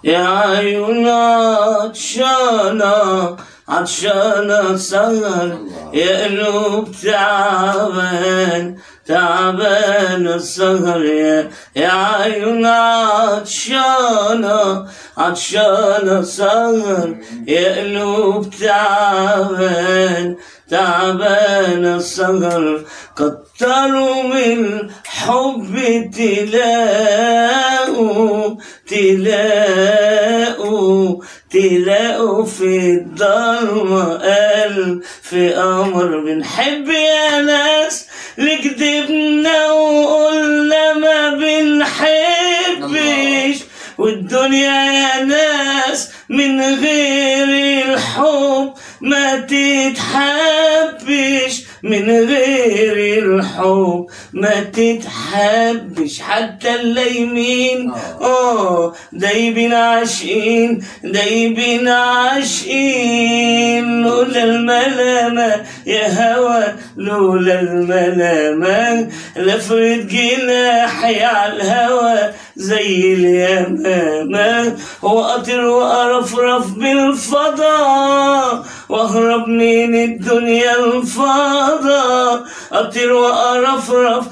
يا عيون عطشانة عطشانة سهر يا قلوب تعبان تعبان السهر يا يا عيون عطشانة عطشانة سهر يا قلوب تعبان تعبان السهر كتروا من حب تلاقوا تلاقوا تلاقوا في الضلمة ألف قمر بنحب يا ناس لكدبنا وقلنا ما بنحبش والدنيا يا ناس من غير الحب ما تتحبش من غير الحب ما تتحبش حتى اللايمين اه دايبين عاشقين دايبين عاشقين لولا الملامة يا هوى لولا الملامة لفرد جناحي على الهوى زي اليمامة وأطير وأرفرف بالفضاء وأهرب من الدنيا الفضاء أطير وأرفرف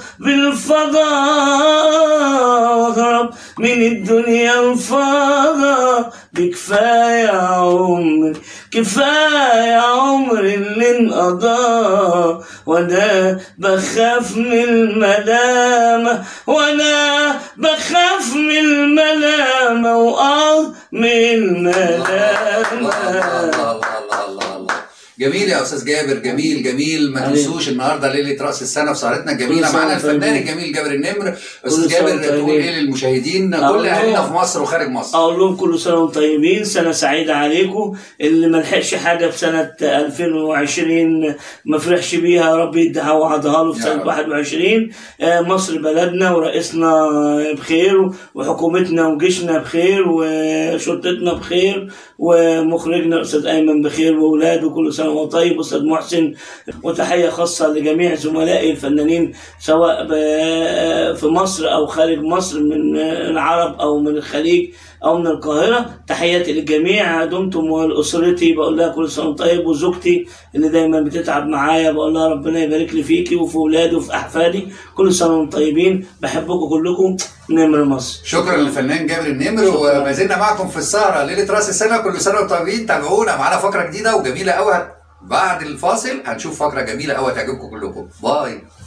بالفضاء وأهرب من الدنيا الفضاء بكفاية عمر كفاية عمر اللي انقضى وانا بخاف من الملامة وانا بخاف من الملامة واه من الملامة الله الله الله الله الله جميل يا استاذ جابر جميل جميل ما عليك. تنسوش النهارده ليله راس السنه في سهرتنا الجميله كل سنة معانا الفنان طيبين. الجميل جابر النمر استاذ كل سنة جابر تقول طيبين. ايه للمشاهدين أقول كل اهالينا لهم- في مصر وخارج مصر اقول لهم كل سنه وانتم طيبين سنه سعيده عليكم اللي ما لحقش حاجه في سنه 2020 ما فرحش بيها يا رب يديها وعدها له في يا سنه رب. 21 آه، مصر بلدنا ورئيسنا بخير وحكومتنا وجيشنا بخير وشرطتنا بخير ومخرجنا الاستاذ ايمن بخير واولاده كل سنه وهو طيب واستاذ محسن وتحيه خاصه لجميع زملائي الفنانين سواء ب- في مصر او خارج مصر من العرب او من الخليج او من القاهره تحياتي للجميع دمتم ولاسرتي بقول لها كل سنه وأنتم طيب وزوجتي اللي دايما بتتعب معايا بقول لها ربنا يبارك لي فيكي وفي اولادي وفي احفادي كل سنه وانتم طيبين بحبكم كلكم نمر مصر شكرا للفنان جابر النمر وما زلنا معكم في السهره ليله راس السنه كل سنه وانتم طيبين تابعونا معانا فقره جديده وجميله قوي بعد الفاصل هنشوف فقره جميله قوي تعجبكم كلكم باي